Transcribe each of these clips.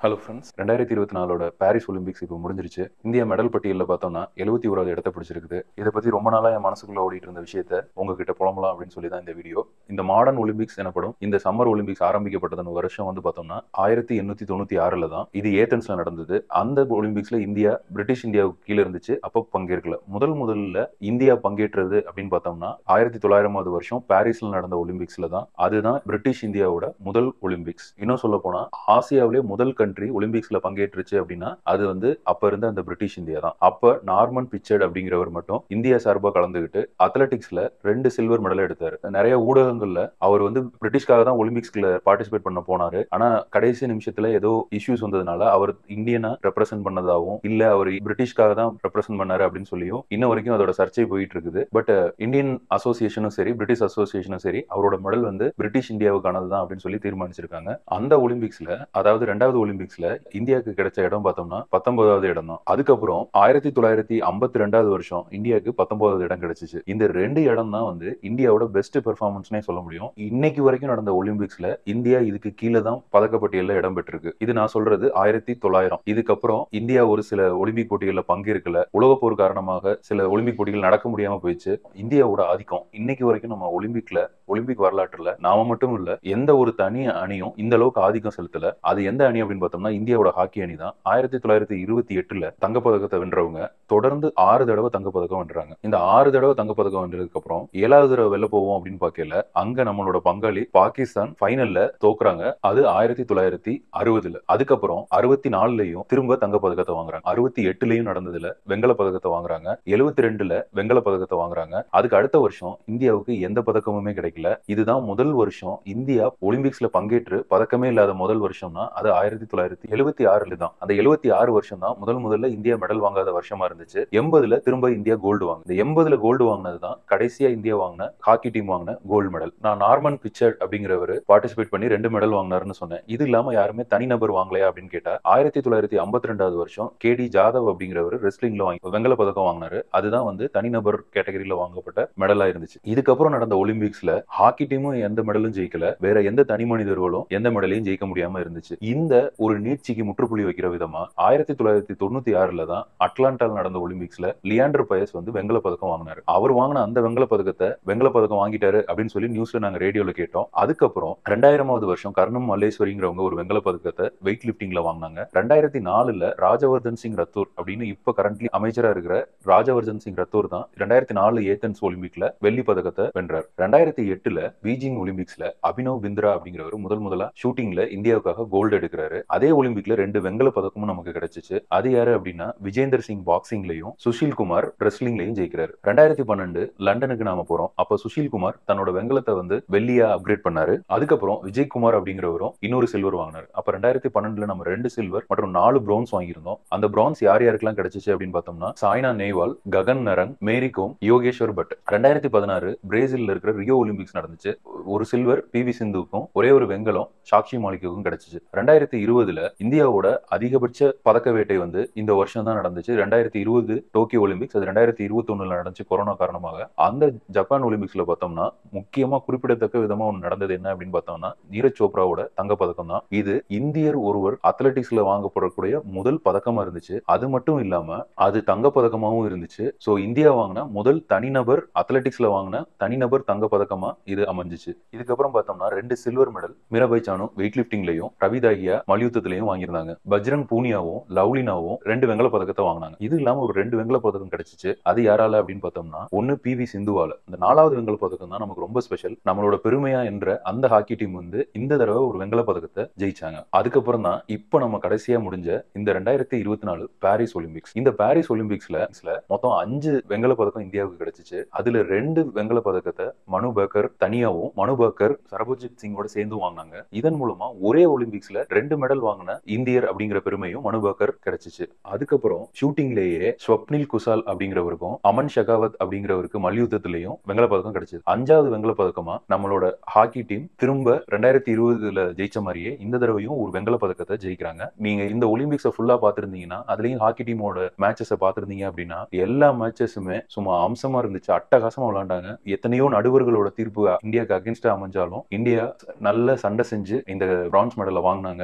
hello friends ரெண்டாயிரத்தி இருபத்தி நாலோட Paris Olympics இப்போ முடிஞ்சிருச்சு இந்தியா மெடல் பட்டியலில் பார்த்தோம்னா எழுபத்தி ஓராவது இடத்த பிடிச்சிருக்குது இதை பற்றி ரொம்ப நாளாக என் மனசுக்குள்ள ஓடிட்டு இருந்த விஷயத்த உங்ககிட்ட புலம்பலாம் அப்படின்னு சொல்லி தான் இந்த வீடியோ இந்த மாடர்ன் ஒலிம்பிக்ஸ் எனப்படும் இந்த சம்மர் ஒலிம்பிக்ஸ் ஆரம்பிக்கப்பட்டதன் வருஷம் வந்து பார்த்தோம்னா ஆயிரத்தி எண்ணூற்றி தொண்ணூற்றி ஆறில் தான் இது ஏத்தன்ஸில் நடந்தது அந்த ஒலிம்பிக்ஸில் இந்தியா பிரிட்டிஷ் இந்தியாவுக்கு கீழே இருந்துச்சு அப்போ பங்கேற்கல முதல் முதல்ல இந்தியா பங்கேற்றது அப்படின்னு பார்த்தோம்னா ஆயிரத்தி தொள்ளாயிரமாவது வருஷம் பாரிஸில் நடந்த ஒலிம்பிக்ஸில் தான் அதுதான் பிரிட்டிஷ் இந்தியாவோட முதல் ஒலிம்பிக்ஸ் இன்னும் சொல்ல போனா ஆசியாவிலே முதல் கண்ட்ரி ஒலிம்பிக்ஸ்ல பங்கேற்றுச்சு அப்படின்னா அது வந்து அப்ப இருந்த அந்த பிரிட்டிஷ் இந்தியா தான் அப்ப நார்மன் பிச்சர்ட் அப்படிங்கிறவர் மட்டும் இந்தியா சார்பா கலந்துகிட்டு அத்லெட்டிக்ஸ்ல ரெண்டு சில்வர் மெடல் எடுத்தாரு நிறைய ஊடகங்கள்ல அவர் வந்து பிரிட்டிஷ்காக தான் ஒலிம்பிக்ஸ்ல பார்ட்டிசிபேட் பண்ண போனாரு ஆனா கடைசி நிமிஷத்துல ஏதோ இஷ்யூஸ் வந்ததுனால அவர் இந்தியனா ரெப்ரசென்ட் பண்ணதாகவும் இல்ல அவர் பிரிட்டிஷ்காக தான் ரெப்ரசென்ட் பண்ணாரு அப்படின்னு சொல்லியும் இன்ன வரைக்கும் அதோட சர்ச்சை போயிட்டு இருக்குது பட் இந்தியன் அசோசியேஷனும் சரி பிரிட்டிஷ் அசோசியேஷனும் சரி அவரோட மெடல் வந்து பிரிட்டிஷ் இந்தியாவுக்கானது தான் அப்படின்னு சொல்லி தீர்மானிச்சிருக்காங்க அந்த ஒலிம்பிக்ஸ்ல அதாவது ரெண்டாவது ஒலிம்பிக்ஸ்ல இந்தியாவுக்கு கிடைச்ச இடம் பார்த்தோம்னா பத்தொன்பதாவது இடம் தான் அதுக்கப்புறம் ஆயிரத்தி தொள்ளாயிரத்தி ஐம்பத்தி ரெண்டாவது வருஷம் இந்தியாவுக்கு பத்தொன்பதாவது இடம் கிடைச்சிச்சு இந்த ரெண்டு இடம் தான் வந்து இந்தியாவோட பெஸ்ட் பெர்ஃபார்மன்ஸ்னே சொல்ல முடியும் இன்னைக்கு வரைக்கும் நடந்த ஒலிம்பிக்ஸ்ல இந்தியா இதுக்கு கீழே தான் பதக்கப்பட்டியல்ல இடம் பெற்றிருக்கு இது நான் சொல்றது ஆயிரத்தி தொள்ளாயிரம் இதுக்கப்புறம் இந்தியா ஒரு சில ஒலிம்பிக் போட்டிகளில் பங்கேற்கல உலகப் போர் காரணமாக சில ஒலிம்பிக் போட்டிகள் நடக்க முடியாம போயிடுச்சு இந்தியாவோட ஆதிக்கம் இன்னைக்கு வரைக்கும் நம்ம ஒலிம்பிக்ல ஒலிம்பிக் வரலாற்றுல நாம மட்டும் இல்ல எந்த ஒரு தனி அணியும் இந்த அளவுக்கு ஆதிக்கம் செலுத்தல அது எந்த அணி அப்படின்னு பார்த்தோம்னா இந்தியாவோட ஹாக்கி அணி தான் ஆயிரத்தி தொள்ளாயிரத்தி இருபத்தி எட்டுல தங்கப்பதக்கத்தை வென்றவங்க தொடர்ந்து ஆறு தடவை தங்கப்பதக்கம் வென்றாங்க இந்த ஆறு தடவை தங்கப்பதக்கம் வென்றதுக்கு அப்புறம் ஏழாவது தடவை வெளில போவோம் அப்படின்னு பார்க்கல அங்க நம்மளோட பங்காளி பாகிஸ்தான் ஃபைனல்ல தோக்குறாங்க அது ஆயிரத்தி தொள்ளாயிரத்தி அறுபதுல அதுக்கப்புறம் அறுபத்தி நாலுலயும் திரும்ப தங்கப்பதக்கத்தை வாங்குறாங்க அறுபத்தி எட்டுலயும் நடந்ததுல வெங்கல பதக்கத்தை வாங்குறாங்க எழுபத்தி ரெண்டுல வெங்கல பதக்கத்தை வாங்குறாங்க அதுக்கு அடுத்த வருஷம் இந்தியாவுக்கு எந்த பதக்கமுமே கிடைக்கல இதுதான் முதல் வருஷம் இந்தியா ஒலிம்பிக்ஸ்ல பங்கேற்று பதக்கமே இல்லாத முதல் வருஷம்னா அது ஆயிரத்தி தொள்ளாயிரத்தி எழுபத்தி ஆறுல தான் அந்த எழுபத்தி ஆறு வருஷம் தான் முதல் முதல்ல இந்தியா மெடல் வாங்காத வருஷமா இருந்துச்சு எண்பதுல திரும்ப இந்தியா கோல்டு வாங்க இந்த எண்பதுல கோல்டு வாங்கினது தான் கடைசியா இந்தியா வாங்கின ஹாக்கி டீம் வாங்கின கோல்டு மெடல் நான் நார்மன் பிச்சர் அப்படிங்கிறவர் பார்ட்டிசிபேட் பண்ணி ரெண்டு மெடல் வாங்கினாருன்னு சொன்னேன் இது இல்லாம யாருமே தனிநபர் வாங்கலையா அப்படின்னு கேட்டா ஆயிரத்தி தொள்ளாயிரத்தி ஐம்பத்தி ரெண்டாவது வருஷம் கே டி ஜாதவ் அப்படிங்கிறவர் ரெஸ்லிங்ல வாங்கி வெங்கல பதக்கம் வாங்கினாரு அதுதான் வந்து தனிநபர் கேட்டகரியில வாங்கப்பட்ட மெடலா இருந்துச்சு இதுக்கப்புறம் நடந்த ஒலிம்பிக்ஸ்ல ஹாக்கி டீமும் எந்த மெடலும் ஜெயிக்கல வேற எந்த தனி மனிதர்களும் எந்த மெடலையும் ஜெயிக்க முடியாம இருந்துச்சு இந்த ஒரு நீட்சிக்கு முற்றுப்புள்ளி வைக்கிற விதமா ஆயிரத்தி தொள்ளாயிரத்தி தொண்ணூத்தி ஆறுல தான் அட்லாண்டால நடந்த ஒலிம்பிக்ஸ்ல லியாண்டர் பயஸ் வந்து வெங்கல பதக்கம் வாங்கினாரு அவர் வாங்கின அந்த வெங்கல பதக்கத்தை வெங்கல பதக்கம் வாங்கிட்டாரு அப்படின்னு சொல்லி நியூஸ்ல நாங்க ரேடியோல கேட்டோம் அதுக்கப்புறம் ரெண்டாயிரமாவது வருஷம் கர்ணம் மல்லேஸ்வரிங்கிறவங்க ஒரு வெங்கல பதக்கத்தை வெயிட் லிப்டிங்ல வாங்கினாங்க ரெண்டாயிரத்தி நாலுல ராஜவர்தன் சிங் ரத்தூர் அப்படின்னு இப்ப கரண்ட்லி அமைச்சரா இருக்கிற ராஜவர்தன் சிங் ரத்தூர் தான் ரெண்டாயிரத்தி நாலு ஏத்தன்ஸ் ஒலிம்பிக்ல வெள்ளி பதக்கத்தை வென்றார் ரெண்டாயிரத்தி எட்டுல பீஜிங் ஒலிம்பிக்ஸ்ல அபினவ் பிந்த்ரா அப்படிங்கிறவர் முதல் முதலா ஷூட்டிங்ல இந்தியாவுக்காக கோல்டு எடுக்கிறாரு அதே ஒலிம்பிக்ல ரெண்டு வெங்கல பதக்கமும் நமக்கு கிடைச்சிச்சு அது யாரு அப்படின்னா விஜேந்தர் சிங் பாக்ஸிங்லயும் சுஷில் குமார் ரெஸ்லிங்லயும் ஜெயிக்கிறாரு ரெண்டாயிரத்தி பன்னெண்டு லண்டனுக்கு நாம போறோம் அப்ப சுஷில் குமார் தன்னோட வெங்கலத்தை வந்து வெள்ளியா அப்கிரேட் பண்ணாரு அதுக்கப்புறம் விஜய் குமார் அப்படிங்கிறவரும் இன்னொரு சில்வர் வாங்கினாரு அப்ப ரெண்டாயிரத்தி பன்னெண்டுல நம்ம ரெண்டு சில்வர் மற்றும் நாலு பிரான்ஸ் வாங்கியிருந்தோம் அந்த பிரான்ஸ் யார் யாருக்கெல்லாம் கிடைச்சிச்சு அப்படின்னு பார்த்தோம்னா சாய்னா நேவால் ககன் நரங் மேரி கோம் யோகேஸ்வர் பட் ரெண்டாயிரத்தி பதினாறு பிரேசில்ல இருக்கிற ரியோ ஒலிம்பிக்ஸ் நடந்துச்சு ஒரு சில்வர் பி வி சிந்துவுக்கும் ஒரே ஒரு வெங்கலம் சாக்ஷி மாலிக்குக்கும் கிடைச்சிச்சு ரெண்டாயிரத்தி இருபதுல இந்தியாவோட அதிகபட்ச பதக்க வேட்டை வந்து இந்த வருஷம் தான் நடந்துச்சு ரெண்டாயிரத்தி இருபது டோக்கியோ ஒலிம்பிக்ஸ் அது ரெண்டாயிரத்தி இருபத்தி ஒண்ணுல நடந்துச்சு கொரோனா காரணமாக அந்த ஜப்பான் ஒலிம்பிக்ஸ்ல பார்த்தோம்னா முக்கியமா குறிப்பிடத்தக்க விதமா ஒன்று நடந்தது என்ன அப்படின்னு பார்த்தோம்னா நீரஜ் சோப்ராவோட தங்க பதக்கம் தான் இது இந்தியர் ஒருவர் அத்லெட்டிக்ஸ்ல வாங்கப்படக்கூடிய முதல் பதக்கமா இருந்துச்சு அது மட்டும் இல்லாம அது தங்க பதக்கமாவும் இருந்துச்சு சோ இந்தியா வாங்கின முதல் தனிநபர் அத்லெட்டிக்ஸ்ல வாங்கின தனிநபர் தங்க பதக்கமா இது அமைஞ்சிச்சு இதுக்கப்புறம் பார்த்தோம்னா ரெண்டு silver medal Mirabai Chanu weight லிப்டிங்லயும் ரவி தாகியா மல்யுத்தத்திலையும் வாங்கியிருந்தாங்க பஜ்ரங் பூனியாவும் லவ்லினாவும் ரெண்டு வெங்கல பதக்கத்தை வாங்கினாங்க இது இல்லாம ஒரு ரெண்டு வெங்கல பதக்கம் கிடைச்சிச்சு அது யாரால அப்படின்னு பார்த்தோம்னா ஒன்னு பி வி சிந்துவால இந்த நாலாவது வெங்கல பதக்கம் தான் நமக்கு ரொம்ப ஸ்பெஷல் நம்மளோட பெருமையா என்ற அந்த ஹாக்கி டீம் வந்து இந்த தடவை ஒரு வெங்கல பதக்கத்தை ஜெயிச்சாங்க அதுக்கப்புறம் தான் இப்போ நம்ம கடைசியா முடிஞ்ச இந்த ரெண்டாயிரத்தி இருபத்தி நாலு பாரிஸ் ஒலிம்பிக்ஸ் இந்த பாரிஸ் ஒலிம்பிக்ஸ்ல மொத்தம் அஞ்சு வெங்கல பதக்கம் இந்தியாவுக்கு கிடைச்சிச்சு அதுல ரெண்டு வெங்கல பதக்கத்தை மனு பக்கர் தனியாவும் மனு பக்கர் சரபஜித் சிங்கோட சேர்ந்து வாங்கினாங்க இதன் மூலமா ஒரே ஒலிம்பிக்ஸ்ல ரெண்டு மெடல் வாங்கின இந்தியர் அப்படிங்கிற பெருமையும் மனு பக்கர் கிடைச்சிச்சு அதுக்கப்புறம் ஷூட்டிங்லேயே ஸ்வப்னில் குசால் அப்படிங்கிறவருக்கும் அமன் ஷெகாவத் அப்படிங்கிறவருக்கு மல்யுத்தத்திலையும் வெங்கல பதக்கம் கிடைச்சது அஞ்சாவது வெங்கல பதக்கமா நம்மளோட ஹாக்கி டீம் திரும்ப ரெண்டாயிரத்தி இருபதுல ஜெயிச்ச மாதிரியே இந்த தடவையும் ஒரு வெங்கல பதக்கத்தை ஜெயிக்கிறாங்க நீங்க இந்த ஒலிம்பிக்ஸை ஃபுல்லா பாத்திருந்தீங்கன்னா அதுலயும் ஹாக்கி டீமோட மேட்சஸை பாத்திருந்தீங்க அப்படின்னா எல்லா மேட்சஸுமே சும்மா அம்சமா இருந்துச்சு அட்டகாசமா விளையாண்டாங்க எத்தனையோ நடுவர்களோட தீர்ப்பு இந்தியாவுக்கு அகேன்ஸ்டா அமைஞ்சாலும் இந்தியா நல்ல சண்டை செஞ்சு இந்த பிரான்ஸ் மெடலை வாங்கினாங்க அப்படிங்கிற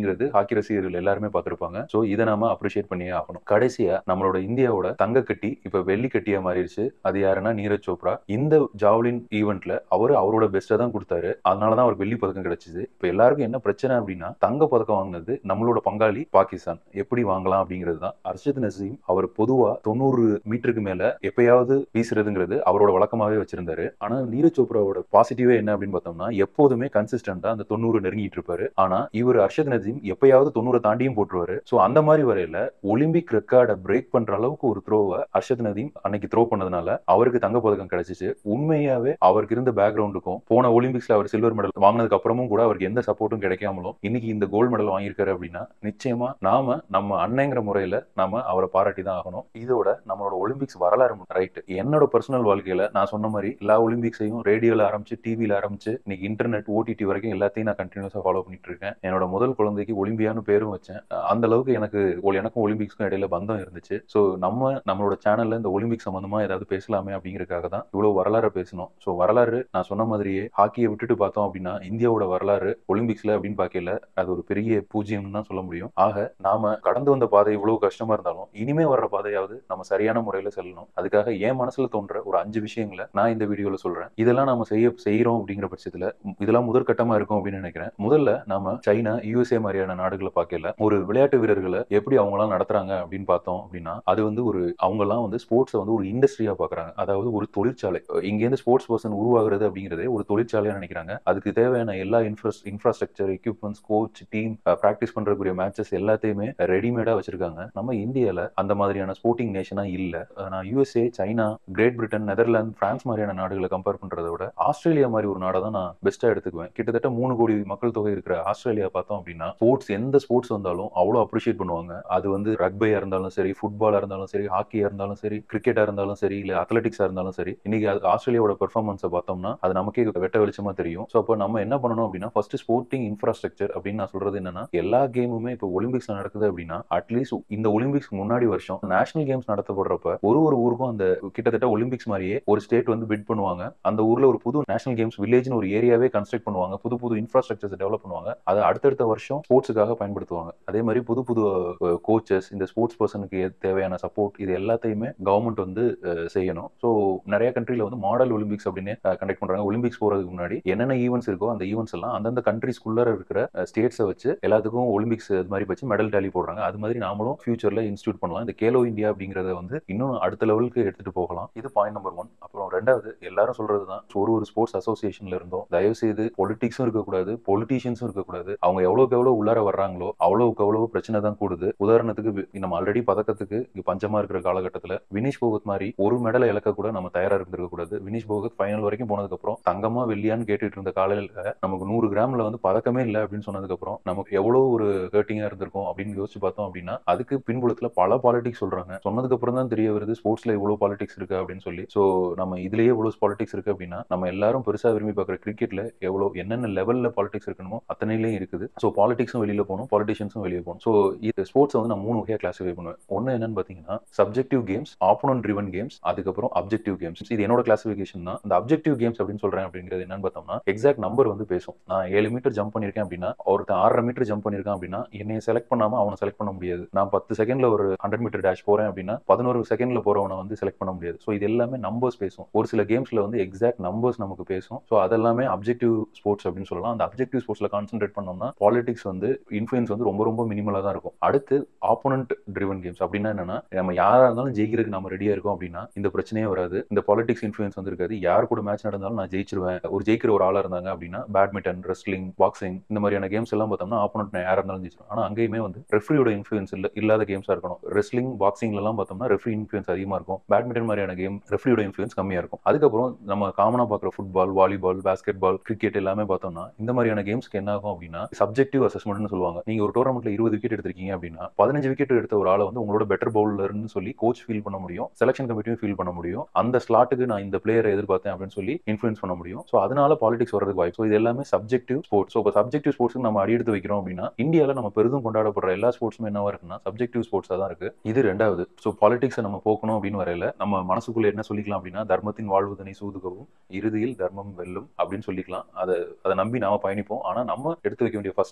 அப்படிங்கிறது ஹாக்கி ரசிகர்கள் எல்லாருமே பார்த்திருப்பாங்க ஸோ இதை நாம அப்ரிஷியேட் பண்ணியே ஆகணும் கடைசியா நம்மளோட இந்தியாவோட தங்க கட்டி இப்ப வெள்ளி கட்டியா மாறிடுச்சு அது யாருன்னா நீரஜ் சோப்ரா இந்த ஜாவ்லின் ஈவெண்ட்ல அவரு அவரோட பெஸ்ட்டை தான் கொடுத்தாரு அதனாலதான் அவருக்கு வெள்ளி பதக்கம் கிடைச்சது இப்ப எல்லாருக்கும் என்ன பிரச்சனை அப்படின்னா தங்க பதக்கம் வாங்கினது நம்மளோட பங்காளி பாகிஸ்தான் எப்படி வாங்கலாம் அப்படிங்கிறது தான் அர்ஷத் நசீம் அவர் பொதுவா தொண்ணூறு மீட்டருக்கு மேல எப்பயாவது வீசுறதுங்கிறது அவரோட வழக்கமாவே வச்சிருந்தாரு ஆனா நீரஜ் சோப்ராவோட பாசிட்டிவே என்ன அப்படின்னு பார்த்தோம்னா எப்போதுமே கன்சிஸ்டன்டா அந்த தொண்ணூறு நெருங்கிட்டு இருப்பாரு ஆனா இவர் அர்ஷத் நசீம் எப்பயாவது தொண்ணூறு தாண்டியும் போட்டுருவாரு சோ அந்த மாதிரி வரையில ஒலிம்பிக் ரெக்கார்டை பிரேக் பண்ற அளவுக்கு ஒரு த்ரோவை அர்ஷத் நதீம் அன்னைக்கு த்ரோ பண்ணதுனால அவருக்கு தங்க பதக்கம் கிடைச்சிச்சு உண்மையாவே அவருக்கு இருந்த பேக்ரவுண்டுக்கும் போன ஒலிம்பிக்ஸ்ல அவர் சில்வர் மெடல் வாங்கினதுக்கு அப்புறமும் கூட அவருக்கு எந்த சப்போர்ட்டும் கிடைக்காமலும் இன்னைக்கு இந்த கோல்டு மெடல் வாங்கியிருக்காரு அப்படின்னா நிச்சயமா நாம நம்ம அண்ணங்கிற முறையில நாம அவரை பாராட்டி தான் ஆகணும் இதோட நம்மளோட ஒலிம்பிக்ஸ் வரலாறு ரைட் என்னோட பர்சனல் வாழ்க்கையில நான் சொன்ன மாதிரி எல்லா ஒலிம்பிக்ஸையும் ரேடியோல ஆரம்பிச்சு டிவில ஆரம்பிச்சு இன்னைக்கு இன்டர்நெட் ஓடிடி வரைக்கும் எல்லாத்தையும் நான் கண்டினியூஸா ஃபாலோ பண்ணிட்டு இருக்கேன் என்னோட முதல் குழந்தைக்கு ஒலிம்பியான்னு பேரும் வச்சேன் அந்த அளவுக்கு எனக்கு ஒரு- எனக்கும் ஒலிம்பிக்ஸ்க்கும் இடையில பந்தம் இருந்துச்சு ஸோ நம்ம நம்மளோட சேனல்ல இந்த ஒலிம்பிக் சம்பந்தமா ஏதாவது பேசலாமே அப்படிங்கறதுக்காக தான் இவ்வளவு வரலாறு பேசணும் ஸோ வரலாறு நான் சொன்ன மாதிரியே ஹாக்கியை விட்டுட்டு பார்த்தோம் அப்படின்னா இந்தியாவோட வரலாறு ஒலிம்பிக்ஸ்ல அப்படின்னு பார்க்கல அது ஒரு பெரிய பூஜ்யம் தான் சொல்ல முடியும் ஆக நாம கடந்து வந்த பாதை இவ்வளவு கஷ்டமா இருந்தாலும் இனிமே வர்ற பாதையாவது நம்ம சரியான முறையில செல்லணும் அதுக்காக என் மனசுல தோன்ற ஒரு அஞ்சு விஷயங்களை நான் இந்த வீடியோல சொல்றேன் இதெல்லாம் நாம செய்ய செய்யறோம் அப்படிங்கிற பட்சத்துல இதெல்லாம் முதற்கட்டமா இருக்கும் அப்படின்னு நினைக்கிறேன் முதல்ல நாம சைனா யூஎஸ்ஏ மாதிரியான நாடுகளை பார்க்கல ஒரு விளையாட்டு வீரர்களை எப்படி அவங்களாம் நடத்துறாங்க அப்படின்னு பார்த்தோம் அப்படின்னா அது வந்து ஒரு அவங்கெல்லாம் வந்து ஸ்போர்ட்ஸை வந்து ஒரு இண்டஸ்ட்ரியா பாக்குறாங்க அதாவது ஒரு தொழிற்சாலை இங்கேருந்து ஸ்போர்ட்ஸ் பர்சன் உருவாகுறது அப்படிங்கிறதே ஒரு தொழிற்சாலையா நினைக்கிறாங்க அதுக்கு தேவையான எல்லா infras infrastructure equipments coach team practice பண்றக்கூடிய மேட்சஸ் எல்லாத்தையுமே ரெடிமேடா வச்சிருக்காங்க நம்ம இந்தியால அந்த மாதிரியான ஸ்போர்ட்டிங் நேஷனா இல்ல அஹ் நான் USA China Great Britain Netherland France மாதிரியான நாடுகளை கம்பேர் பண்றதை விட ஆஸ்திரேலியா மாதிரி ஒரு நாடை தான் நான் பெஸ்டா எடுத்துக்குவேன் கிட்டத்தட்ட மூணு கோடி மக்கள் தொகை இருக்கிற ஆஸ்திரேலியா பார்த்தோம் அப்படின்னா ஸ்போர்ட்ஸ் எந்த ஸ்போர்ட்ஸ் வந்தாலும் அவ்வளோ அப்ரிஷியேட் பண்ணுவாங்க அது வந்து ரக்பையா இருந்தாலும் சரி ஃபுட்பாலா இருந்தாலும் சரி ஹாக்கியா இருந்தாலும் சரி கிரிக்கெட்டா இருந்தாலும் சரி இல்ல அத்லெட்டிக்ஸா இருந்தாலும் சரி இன்னைக்கு அது ஆஸ்திரேலியாவோட பெர்ஃபார்மன்ஸை பார்த்தோம்னா அது நமக்கே வெட்ட வெளிச்சமா தெரியும் ஸோ அப்போ நம்ம என்ன பண்ணணும் அப்படின்னா ஃபர்ஸ்ட் ஸ்போர்ட்டிங் இன்ஃப்ராஸ்ட்ரக்சர் அப்படின்னு நான் சொல்றது என்னன்னா எல்லா கேமுமே இப்போ ஒலிம்பிக்ஸ் நடக்குது அப்படின்னா அட்லீஸ்ட் இந்த ஒலிம்பிக்ஸ் முன்னாடி வருஷம் நேஷனல் கேம்ஸ் நடத்தப்படுறப்ப ஒரு ஒரு ஊருக்கும் அந்த கிட்டத்தட்ட ஒலிம்பிக்ஸ் மாதிரியே ஒரு ஸ்டேட் வந்து பிட் பண்ணுவாங்க அந்த ஊர்ல ஒரு புது நேஷனல் கேம்ஸ் வில்லேஜ்னு ஒரு ஏரியாவே கன்ஸ்ட்ரக்ட் பண்ணுவாங்க புது புது இன்ஃப்ராஸ்ட்ரக்சர்ஸ் டெவலப் பண்ணுவாங்க அதை அடுத்தடுத்த வருஷம் ஸ்போர்ட்ஸுக்காக பயன்படுத்துவாங்க அதே மாதிரி புது புது கோச்சஸ் இந்த ஸ்போர்ட்ஸ் பர்சனுக்கு தேவையான சப்போர்ட் இது எல்லாத்தையுமே கவர்மெண்ட் வந்து அஹ், செய்யணும் ஸோ நிறைய கண்ட்ரில வந்து மாடல் ஒலிம்பிக்ஸ் அப்படின்னு கண்டக்ட் பண்றாங்க ஒலிம்பிக்ஸ் போறதுக்கு முன்னாடி என்னென்ன ஈவெண்ட்ஸ் இருக்கோ அந்த ஈவெண்ட்ஸ் எல்லாம் அந்தந்த கண்ட்ரிஸ்குள்ள இருக்கிற ஸ்டேட்ஸை வச்சு எல்லாத்துக்கும் ஒலிம்பிக்ஸ் அது மாதிரி வச்சு மெடல் டேலி போடுறாங்க அது மாதிரி நாமளும் ஃபியூச்சர்ல இன்ஸ்டியூட் பண்ணலாம் இந்த கேலோ இந்தியா அப்படிங்கறத வந்து இன்னும் அடுத்த லெவலுக்கு எடுத்துட்டு போகலாம் இது பாயிண்ட் நம்பர் ஒன் அப்புறம் ரெண்டாவது எல்லாரும் சொல்றது தான் ஒரு ஒரு ஸ்போர்ட்ஸ் அசோசியேஷன்ல இருந்தோம் தயவு செய்து பொலிட்டிக்ஸும் இருக்கக்கூடாது பொலிட்டீஷியன்ஸும் இருக்கக்கூடாது அவங்க எவ்வளவுக்கு எவ்வளவு உள்ளார வர்றாங்களோ அவ்வளவுக்கு அவ்வளவு பிரச்சனை தான் கூடுது உதாரணத்துக்கு வி- நம்ம ஆல்ரெடி பதக்கத்துக்கு இங்க பஞ்சமா இருக்கிற காலகட்டத்துல வினிஷ் போகத் மாதிரி ஒரு மெடலை இழக்க கூட நம்ம தயாரா இருந்திருக்க கூடாது வினிஷ் போகத் ஃபைனல் வரைக்கும் போனதுக்கு அப்புறம் தங்கமா வெள்ளியான்னு கேட்டுட்டு இருந்த காலையில நமக்கு நூறு கிராம்ல வந்து பதக்கமே இல்லை அப்படின்னு சொன்னதுக்கு அப்புறம் நமக்கு எவ்வளவு ஒரு ஹர்ட்டிங்கா இருந்திருக்கும் அப்படின்னு யோசிச்சு பார்த்தோம் அப்படின்னா அதுக்கு பின்புலத்துல பல பாலிடிக்ஸ் சொல்றாங்க சொன்னதுக்கு அப்புறம் தான் தெரிய வருது ஸ்போர்ட்ஸ்ல இவ்வளவு பாலிடிக்ஸ் இருக்கு அப்படின்னு சொல்லி சோ நம்ம இதுலயே இவ்வளவு பாலிடிக்ஸ் இருக்கு அப்படின்னா நம்ம எல்லாரும் பெருசா விரும்பி பார்க்குற கிரிக்கெட்ல எவ்வளவு என்னென்ன லெவல்ல பாலிடிக்ஸ் இருக்கணுமோ அத்தனையிலையும் இருக்குது ஸோ பாலிடிக்ஸும் வெளியில போகணும் பாலிட்டிஷியன்ஸும் வெளியே போகணும் ஸோ இது ஸ்போர்ட்ஸ் வந்து நான் மூணு வகையா கிளாஸிஃபை பண்ணுவேன் ஒன்னு என்னன்னு பாத்தீங்கன்னா subjective games opponent driven games அதுக்கப்புறம் அப்ஜெக்டிவ் கேம்ஸ் இது என்னோட கிளாசிஃபிகேஷன் தான் இந்த அப்ஜெக்டிவ் கேம்ஸ் அப்படின்னு சொல்றேன் அப்படிங்கிறது என்னன்னு பார்த்தோம்னா எக்ஸாக்ட் நம்பர் வந்து பேசும் நான் ஏழு மீட்டர் ஜம்ப் பண்ணிருக்கேன் அப்படின்னா ஒருத்தன் ஆறரை மீட்டர் ஜம்ப் பண்ணிருக்கான் அப்படின்னா என்னைய செலக்ட் பண்ணாம அவனை செலக்ட் பண்ண முடியாது நான் பத்து செகண்ட்ல ஒரு ஹண்ட்ரட் மீட்டர் டேஷ் போறேன் அப்படின்னா பதினோரு செகண்ட்ல போறவனை வந்து செலக்ட் பண்ண முடியாது ஸோ இது எல்லாமே நம்பர்ஸ் பேசும் ஒரு சில கேம்ஸ்ல வந்து எக்ஸாக்ட் நம்பர்ஸ் நமக்கு பேசும் ஸோ அதெல்லாமே அப்ஜெக்டிவ் ஸ்போர்ட்ஸ் அப்படின்னு சொல்லலாம் அந்த அப்ஜெக்டிவ் ஸ்போர்ட்ஸ்ல கான்சென்ட்ரேட் பண்ணோம்னா பாலிடிக்ஸ் வந்து இன்ஃபுளுன்ஸ் வந்து ரொம்ப ரொம்ப மினிமலா தான் இருக்கும் அடுத்து ஆப்போனன்ட் ட்ரிவன் கேம்ஸ் அப்படின்னா என்னன்னா நம்ம யாரா இருந்தாலும் ஜெயிக்கிறதுக்கு நம்ம ரெடியா இருக்கோம் அப்படின்னா இந்த பிரச்சனையே வராது இந்த பாலிடிக்ஸ் இன்ஃபுளுன்ஸ் வந்து இருக்காது யார் கூட மேட்ச் நடந்தாலும் நான் ஜெயிச்சிருவேன் ஒரு ஜெயிக்கிற ஒரு ஆளா இருந்தாங்க அப்படின்னா பேட்மிண்டன் ரெஸ்லிங் பாக்ஸிங் இந்த மாதிரியான கேம்ஸ் எல்லாம் பார்த்தோம்னா ஆப்போனன்ட் யாரா இருந்தாலும் ஜெயிச்சிருவோம் ஆனா அங்கேயுமே வந்து ரெஃப்ரியோட இன்ஃபுளுன்ஸ் இல்ல இல்லாத கேம்ஸா இருக்கணும் ரெஸ்லிங் பாக்ஸிங்ல எல்லாம் பார்த்தோம்னா ரெஃப்ரி இன்ஃபுளுன்ஸ் அதிகமா இருக்கும் பேட்மிண்டன் மாதிரியான கேம் ரெஃப்ரியோட இன்ஃபுளுன்ஸ் கம்மியா இருக்கும் அதுக்கப்புறம் நம்ம காமனா பார்க்குற football volleyball basketball cricket எல்லாமே பார்த்தோம்னா இந்த மாதிரியான கேம்ஸ்க்கு என்ன ஆகும் அப்படின்னா சப்ஜெக்டிவ் அசஸ்மெண்ட்னு சொல்லுவாங்க நீங்க ஒரு டோர்னமெண்ட்ல இருபது விக்கெட் எடுத்திருக்கீங்க அப்படின்னா பதினஞ்சு விக்கெட் எடுத்த ஒரு ஆளை வந்து உங்களோட பெட்டர் பவுலர்னு சொல்லி கோச் ஃபீல் பண்ண முடியும் செலக்ஷன் கமிட்டியும் ஃபீல் பண்ண முடியும் அந்த ஸ்லாட்டுக்கு நான் இந்த பிளேயரை எதிர்பார்த்தேன் அப்படின்னு சொல்லி இன்ஃபுளுன்ஸ் பண்ண முடியும் ஸோ அதனால பாலிடிக்ஸ் வரதுக்கு வாய்ப்பு ஸோ இது எல்லாமே சப்ஜெக்டிவ் ஸ்போர்ட்ஸ் ஸோ இப்போ சப்ஜெக்டிவ் ஸ்போர்ட்ஸ் நம்ம அடி எடுத்து வைக்கிறோம் அப்படின்னா இந்தியாவில் நம்ம பெரிதும் கொண்டாடப்படுற எல்லா ஸ்போர்ட்ஸுமே என்னவா இருக்குன்னா சப்ஜெக்டிவ் ஸ்போர்ட்ஸாக தான் இருக்கு இது ரெண்டாவது ஸோ பாலிடிக்ஸை நம்ம போக்கணும் அப்படின்னு வரையில நம்ம மனசுக்குள்ள என்ன சொல்லிக்கலாம் அப்படின்னா தர்மத்தின் வாழ்வுதனை சூதுகவும் இறுதியில் தர்மம் வெல்லும் அப்படின்னு சொல்லிக்கலாம் அதை அதை நம்பி நாம பயணிப்போம் ஆனா நம்ம எடுத்து வைக்க வேண்டிய ஃபர்ஸ்ட் ஸ்டெப் என்ன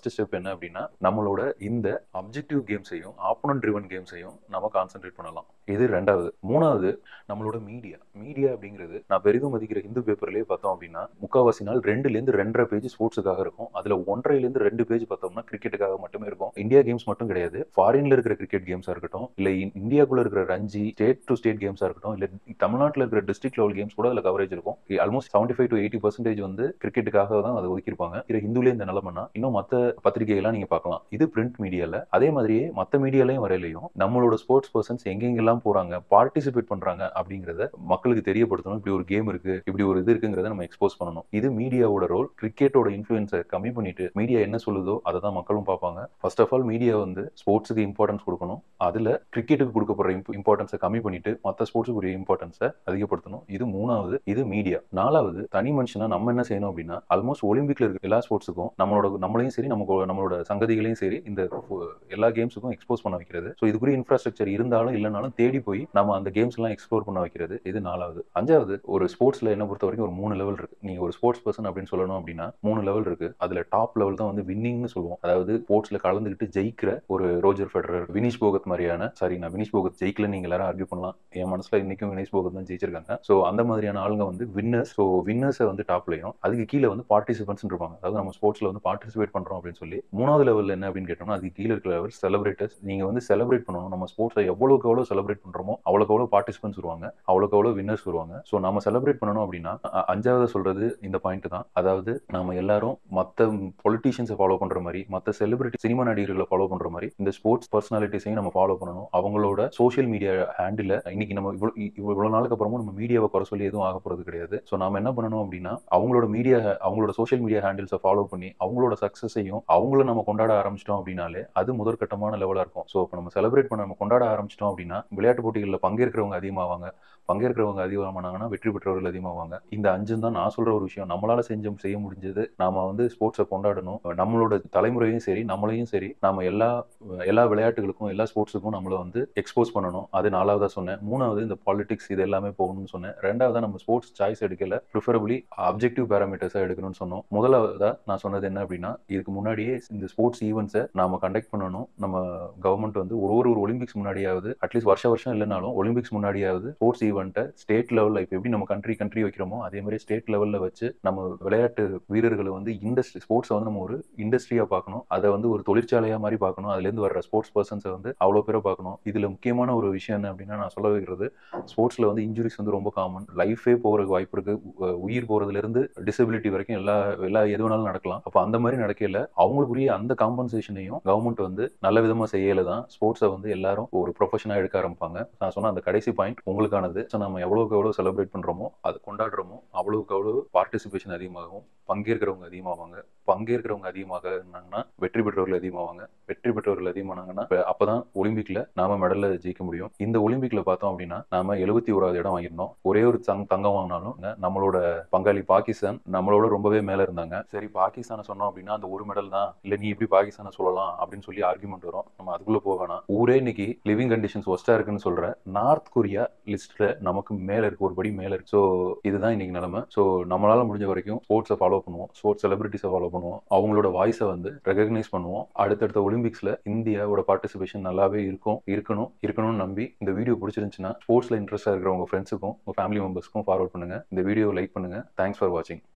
என்ன அப்படின்னா நம்மளோட இந்த அப்ஜெக்டிவ் கேம்ஸையும் ஆப்போனன்ட் ட்ரிவன் கேம்ஸையும் நம்ம கான்சென்ட்ரேட் பண்ணலாம் இது ரெண்டாவது மூணாவது நம்மளோட மீடியா மீடியா அப்படிங்கிறது நான் பெரிதும் மதிக்கிற ஹிந்து பேப்பர்லயே பார்த்தோம் அப்படின்னா முக்காவாசி நாள் ரெண்டுல இருந்து ரெண்டரை பேஜ் ஸ்போர்ட்ஸுக்காக இருக்கும் அதுல ஒன்றரைல இருந்து ரெண்டு பேஜ் பார்த்தோம்னா கிரிக்கெட்டுக்காக மட்டுமே இருக்கும் இந்தியா கேம்ஸ் மட்டும் கிடையாது ஃபாரின்ல இருக்கிற கிரிக்கெட் கேம்ஸா இருக்கட்டும் இல்ல இ- இந்தியாக்குள்ள இருக்கிற ரஞ்சி ஸ்டேட் டு ஸ்டேட் கேம்ஸா இருக்கட்டும் இல்ல தமிழ்நாட்டுல இருக்கிற டிஸ்ட்ரிக்ட் லெவல் கேம்ஸ் கூட அதுல கவரேஜ் இருக்கும் almost seventy five to eighty percentage வந்து கிரிக்கெட்டுக்காக தான் அதை ஒதுக்கியிருப்பாங்க இது ஹிந்துலே இந்த நிலமனா இன்னும் மத்த பத்திரிகைகள்லாம் நீங்க பார்க்கலாம் இது பிரிண்ட் மீடியால அதே மாதிரியே மத்த மீடியாலையும் வரையிலையும் நம்மளோட ஸ்போர்ட்ஸ் பர்சன்ஸ் எங்கெங்கெல்லாம் போறாங்க பார்ட்டிசிபேட் பண்றாங்க அப்படிங்கறத மக்களுக்கு தெரியப்படுத்தணும் இப்படி ஒரு கேம் இருக்கு இப்படி ஒரு இது இருக்குங்கிறத நம்ம எக்ஸ்போஸ் பண்ணணும் இது மீடியாவோட ரோல் கிரிக்கெட்டோட இன்ஃபுளுன்ஸை கம்மி பண்ணிட்டு மீடியா என்ன சொல்லுதோ அதை தான் மக்களும் பார்ப்பாங்க ஃபர்ஸ்ட் ஆஃப் ஆல் மீடியா வந்து ஸ்போர்ட்ஸுக்கு இம்பார்ட்டன்ஸ் கொடுக்கணும் அதுல கிரிக்கெட்டுக்கு கொடுக்கப்படுற இம்பார்ட்டன்ஸை கம்மி பண்ணிட்டு மற்ற ஸ்போர்ட்ஸுக்குரிய இம்பார்ட்டன்ஸை அதிகப்படுத்தணும் இது மூணாவது இது மீடியா நாலாவது தனி மனுஷனா நம்ம என்ன செய்யணும் அப்படின்னா ஆல்மோஸ்ட் ஒலிம்பிக்ல இருக்க எல்லா ஸ்போர்ட்ஸுக்கும் நம்மளோட நம்மளையும் சரி நம்ம நம்மளோட சங்கதிகளையும் சரி இந்த எல்லா கேம்ஸுக்கும் எக்ஸ்போஸ் பண்ண வைக்கிறது ஸோ இதுக்குரிய இன்ஃப்ராஸ்ட்ரக்சர் இருந்தாலும் இல்லைனாலும் தேடி போய் நம்ம அந்த கேம்ஸ் எல்லாம் எக்ஸ்ப்ளோர் பண்ண வைக்கிறது இது நாலாவது அஞ்சாவது ஒரு ஸ்போர்ட்ஸ்ல என்ன பொறுத்த வரைக்கும் ஒரு மூணு லெவல் இருக்கு நீங்க ஒரு ஸ்போர்ட்ஸ் பர்சன் அப்படின்னு சொல்லணும் அப்படின்னா மூணு லெவல் இருக்கு அதுல டாப் லெவல் தான் வந்து வின்னிங்னு சொல்லுவோம் அதாவது ஸ்போர்ட்ஸ்ல கலந்துக்கிட்டு ஜெயிக்கிற ஒரு ரோஜர் ஃபெடரர் வினிஷ் போகத் மாதிரியான சாரி நான் வினிஷ் போகத் ஜெயிக்கல நீங்க எல்லாரும் ஆர்கியூ பண்ணலாம் என் மனசுல இன்னைக்கும் வினிஷ் போகத் தான் ஜெயிச்சிருக்காங்க ஸோ அந்த மாதிரியான ஆளுங்க வந்து வின்னர்ஸ் ஸோ வின்னர்ஸை வந்து டாப்லையும் அதுக்கு கீழே வந்து பார்ட்டிசிபென்ட்ஸ் இருப்பாங்க அதாவது நம்ம ஸ்போர்ட்ஸ்ல வந்து பார்ட்டிசிபேட் பண்றோம் அப்படின்னு சொல்லி மூணாவது லெவல் என்ன அப்படின்னு கேட்டோம்னா அதுக்கு கீழே இருக்கிற லெவல் செலிபிரேட்டர்ஸ் நீங்க வந்து செலிப்ரேட் பண்ணணும் நம்ம ஸ்போர்ட்ஸை எவ்வளவுக்கு எவ்வளவு செலிப்ரேட் பண்றோமோ அவ்வளவுக்கு எவ்வளவு பார்ட்டிசிபென்ட்ஸ் வருவாங்க அவ்வளவுக்கு எவ்வளவு வின்னர்ஸ் வருவாங்க ஸோ நம்ம செலிப்ரேட் பண்ணணும் அப்படின்னா அ- அஞ்சாவது சொல்றது இந்த பாயிண்ட் தான் அதாவது நாம எல்லாரும் மத்த பொலிட்டீஷியன்ஸை ஃபாலோ பண்ற மாதிரி மத்த செலிபிரிட்டி சினிமா நடிகர்களை ஃபாலோ பண்ற மாதிரி இந்த ஸ்போர்ட்ஸ் பர்சனாலிட்டிஸையும் நம்ம ஃபாலோ பண்ணணும் அவங்களோட சோஷியல் மீடியா ஹேண்டில் இன்னைக்கு நம்ம இவ்வளவு இவ்வளவு நாளுக்கு அப்புறமும் நம்ம மீடியாவை குறை சொல்லி எதுவும் ஆக போறது கிடையாது ஸோ நாம என்ன பண்ணணும் அப்படின்னா அவங்களோட மீடியா அவங்களோட சோஷியல் மீடியா ஹேண்டில்ஸை ஃபாலோ பண்ணி அவங்களோட சக்ஸஸையும் அவங்கள நம்ம கொண்டாட ஆரம்பிச்சிட்டோம் அப்படின்னாலே அது முதற்கட்டமான லெவலா இருக்கும் ஸோ இப்போ நம்ம செலிப்ரேட் பண்ண நம்ம கொண்டாட ஆரம்பிச்சிட்டோம் அப்படின்னா விளையாட்டு போட்டிகளில் பங்கேற்கிறவங்க அதிகமாவாங்க பங்கேற்கிறவங்க அதிகமானாங்கன்னா வெற்றி பெற்றவர்கள் அதிகமாவாங்க இந்த அஞ்சும் தான் நான் சொல்ற ஒரு விஷயம் நம்மளால செஞ்ச செய்ய முடிஞ்சது நாம வந்து ஸ்போர்ட்ஸை கொண்டாடணும் நம்மளோட தலைமுறையும் சரி நம்மளையும் சரி நாம எல்லா எல்லா விளையாட்டுகளுக்கும் எல்லா ஸ்போர்ட்ஸுக்கும் நம்மள வந்து எக்ஸ்போஸ் பண்ணணும் அது நாலாவதா சொன்னேன் மூணாவது இந்த பாலிடிக்ஸ் இது எல்லாமே போகணும்னு சொன்னேன் ரெண்டாவதா நம்ம ஸ்போர்ட்ஸ் சாய்ஸ் எடுக்கல ப்ரிஃபரபிளி அப்ஜெக்டிவ் பேராமீட்டர்ஸா எடுக்கணும்னு சொன்னோம் முதலாவதா நான் சொன்னது என்ன அப்படின்னா இதுக்கு முன்னாடியே இந்த ஸ்போர்ட்ஸ் ஈவெண்ட்ஸை நாம கண்டக்ட் பண்ணணும் நம்ம கவர்மெண்ட் வந்து ஒரு ஒரு ஒரு ஒலிம்பிக்ஸ் முன்னாடியாவது அட்லீஸ்ட் வருஷ வருஷம் இல்லைனாலும் ஒலிம்பிக்ஸ் முன்னாடியாவது ஸ்போர்ட்ஸ் ஈவெண்ட்டை ஸ்டேட் லெவலில் இப்போ எப்படி நம்ம கண்ட்ரி கண்ட்ரி வைக்கிறோமோ அதே மாதிரி ஸ்டேட் லெவலில் வச்சு நம்ம விளையாட்டு வீரர்களை வந்து இண்டஸ்ட்ரி ஸ்போர்ட்ஸை வந்து நம்ம ஒரு இண்டஸ்ட்ரியாக பார்க்கணும் அதை வந்து ஒரு தொழிற்சாலையாக மாதிரி பார்க்கணும் அதுலேருந்து வர்ற ஸ்போர்ட்ஸ் பர்சன்ஸை வந்து அவ்வளோ பேரை பார்க்கணும் இதில் முக்கியமான ஒரு விஷயம் என்ன அப்படின்னா நான் சொல்ல வைக்கிறது ஸ்போர்ட்ஸில் வந்து இன்ஜுரிஸ் வந்து ரொம்ப காமன் லைஃபே போகிறதுக்கு வாய்ப்பு இருக்கு உ- உயிர் போகிறதுலேருந்து டிசபிலிட்டி வரைக்கும் எல்லா எல்லா எது வேணாலும் நடக்கலாம் அப்போ அந்த மாதிரி நடக்கையில் அவங்களுக்குரிய அந்த காம்பன்சேஷனையும் கவர்மெண்ட் வந்து நல்ல விதமாக செய்யல தான் ஸ்போர்ட்ஸை வந்து எல்லாரும் ஒரு ப்ரொஃபஷனாக எடுக்க ஆரம்பிப்பாங்க நான் சொன்ன அந்த கடைசி பாயிண்ட் உங்களுக்கானது ஸோ நம்ம எவ்வளோக்கு எவ்வளோ செலிப்ரேட் பண்ணுறோமோ அது கொண்டாடுறோமோ அவ்வளோக்கு அவ்வளோ பார்ட்டிசிபேஷன் அதிகமாகும் பங்கேற்கிறவங்க அதிகமாவாங்க பங்கேற்கிறவங்க அதிகமாக இருந்தாங்கன்னா வெற்றி பெற்றவர்கள் அதிகமாவாங்க வெற்றி பெற்றவர்கள் அதிகமானாங்கன்னா இப்ப அப்பதான் ஒலிம்பிக்ல நாம மெடல்ல ஜெயிக்க முடியும் இந்த ஒலிம்பிக்ல பார்த்தோம் அப்படின்னா நாம எழுபத்தி ஓராவது இடம் வாங்கியிருந்தோம் ஒரே ஒரு தங் தங்கம் வாங்கினாலும் நம்மளோட பங்காளி பாகிஸ்தான் நம்மளோட ரொம்பவே மேல இருந்தாங்க சரி பாகிஸ்தானை சொன்னோம் அப்படின்னா அந்த ஒரு மெடல் தான் இல்ல நீ எப்படி பாகிஸ்தானை சொல்லலாம் அப்படின்னு சொல்லி ஆர்குமெண்ட் வரும் நம்ம அதுக்குள்ள போக வேணாம் ஊரே இன்னைக்கு லிவிங் கண்டிஷன்ஸ் ஒஸ்டா இருக்குன்னு சொல்ற நார்த் கொரியா லிஸ்ட்ல நமக்கு மேல இருக்கு ஒரு படி மேல இருக்கு ஸோ இதுதான் இன்னைக்கு நிலைமை ஸோ நம்மளால முடிஞ்ச வரைக்கும் ஸ்போர்ட்ஸை ஃபாலோ பண்ணுவோம் ஸ்போர்ட்ஸ் செலிபிரிட்டிஸை ஃபாலோ பண்ணுவோம் அவங்களோட வாய்ஸை வந்து ரெகக்னைஸ் பண்ணுவோம் அடுத்தடுத்த ஒலிம்பிக்ஸ்ல இந்தியாவோட பார்ட்டிசிபேஷன் நல்லாவே இருக்கும் இருக்கணும் இருக்கணும்னு நம்பி இந்த வீடியோ பிடிச்சிருந்துச்சுன்னா ஸ்போர்ட்ஸ்ல இன்ட்ரெஸ்டா இருக்கிற உங்க ஃப்ரெண்ட்ஸுக்கும் உங்க ஃபேமிலி மெம்பர்ஸ்க்கும் ஃபார்வர்ட் பண்ணுங்க இந்த வீடியோ லைக் பண்ணுங்க தேங்க்ஸ் ஃபார் வாட்சிங்